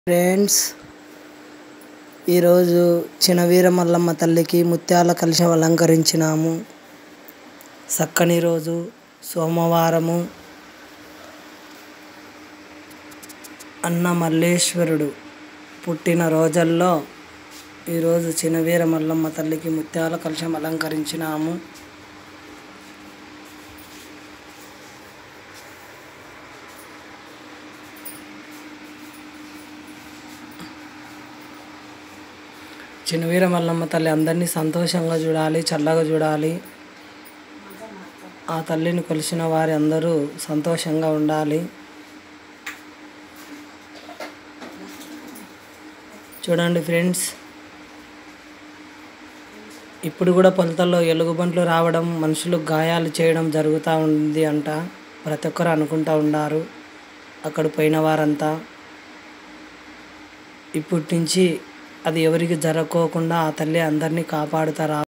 friends ఈరోజు చినవీర మల్లమ్మ తల్లికి ముత్యాల కలశం అలంకరించినాము చక్కని రోజు సోమవారము అన్న మల్లేశ్వరుడు పుట్టిన రోజుల్లో ఈరోజు చినవీర మల్లమ్మ తల్లికి ముత్యాల కలశం అలంకరించినాము చినవీర మల్లమ్మ తల్లి అందరినీ సంతోషంగా చూడాలి చల్లగా చూడాలి ఆ తల్లిని కొలిసిన వారి అందరూ సంతోషంగా ఉండాలి చూడండి ఫ్రెండ్స్ ఇప్పుడు కూడా పొలతల్లో ఎలుగుబంట్లు రావడం మనుషులు గాయాలు చేయడం జరుగుతూ ఉంది అంట ప్రతి ఒక్కరు అనుకుంటూ ఉన్నారు అక్కడ పోయిన వారంతా ఇప్పటి నుంచి అది ఎవరికి జరగకోకుండా ఆ తల్లి అందరినీ కాపాడుతారా